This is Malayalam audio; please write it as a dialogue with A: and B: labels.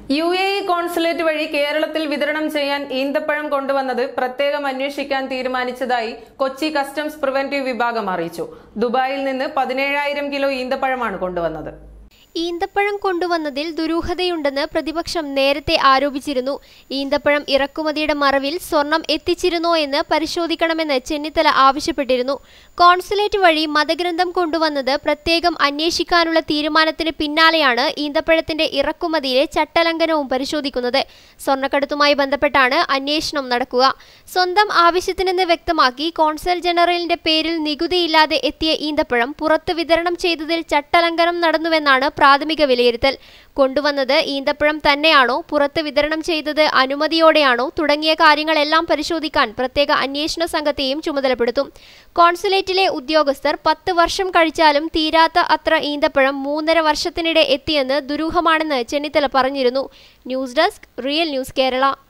A: യു എ ഇ കോൺസുലേറ്റ് വഴി കേരളത്തിൽ വിതരണം ചെയ്യാൻ ഈന്തപ്പഴം കൊണ്ടുവന്നത് പ്രത്യേകം അന്വേഷിക്കാൻ തീരുമാനിച്ചതായി കൊച്ചി കസ്റ്റംസ് പ്രിവന്റീവ് വിഭാഗം അറിയിച്ചു ദുബായിൽ നിന്ന് പതിനേഴായിരം കിലോ ഈന്തപ്പഴമാണ് കൊണ്ടുവന്നത്
B: ഈന്തപ്പഴം കൊണ്ടുവന്നതിൽ ദുരൂഹതയുണ്ടെന്ന് പ്രതിപക്ഷം നേരത്തെ ആരോപിച്ചിരുന്നു ഈന്തപ്പഴം ഇറക്കുമതിയുടെ മറവിൽ സ്വർണം എത്തിച്ചിരുന്നോ എന്ന് പരിശോധിക്കണമെന്ന് ചെന്നിത്തല ആവശ്യപ്പെട്ടിരുന്നു കോൺസുലേറ്റ് വഴി മതഗ്രന്ഥം കൊണ്ടുവന്നത് പ്രത്യേകം അന്വേഷിക്കാനുള്ള തീരുമാനത്തിന് പിന്നാലെയാണ് ഈന്തപ്പഴത്തിന്റെ ഇറക്കുമതിയിലെ ചട്ടലംഘനവും പരിശോധിക്കുന്നത് സ്വർണ്ണക്കടത്തുമായി ബന്ധപ്പെട്ടാണ് അന്വേഷണം നടക്കുക സ്വന്തം ആവശ്യത്തിനെന്ന് വ്യക്തമാക്കി കോൺസൽ ജനറലിന്റെ പേരിൽ നികുതിയില്ലാതെ എത്തിയ ഈന്തപ്പഴം പുറത്ത് വിതരണം ചെയ്തതിൽ ചട്ടലംഘനം നടന്നുവെന്നാണ് പ്രാഥമിക വിലയിരുത്തൽ കൊണ്ടുവന്നത് ഈന്തപ്പഴം തന്നെയാണോ പുറത്ത് വിതരണം ചെയ്തത് അനുമതിയോടെയാണോ തുടങ്ങിയ കാര്യങ്ങളെല്ലാം പരിശോധിക്കാൻ പ്രത്യേക അന്വേഷണ സംഘത്തെയും ചുമതലപ്പെടുത്തും കോൺസുലേറ്റിലെ ഉദ്യോഗസ്ഥർ പത്ത് വർഷം കഴിച്ചാലും തീരാത്ത അത്ര ഈന്തപ്പഴം മൂന്നര വർഷത്തിനിടെ എത്തിയെന്ന് ദുരൂഹമാണെന്ന് ചെന്നിത്തല പറഞ്ഞിരുന്നു news desk real news Kerala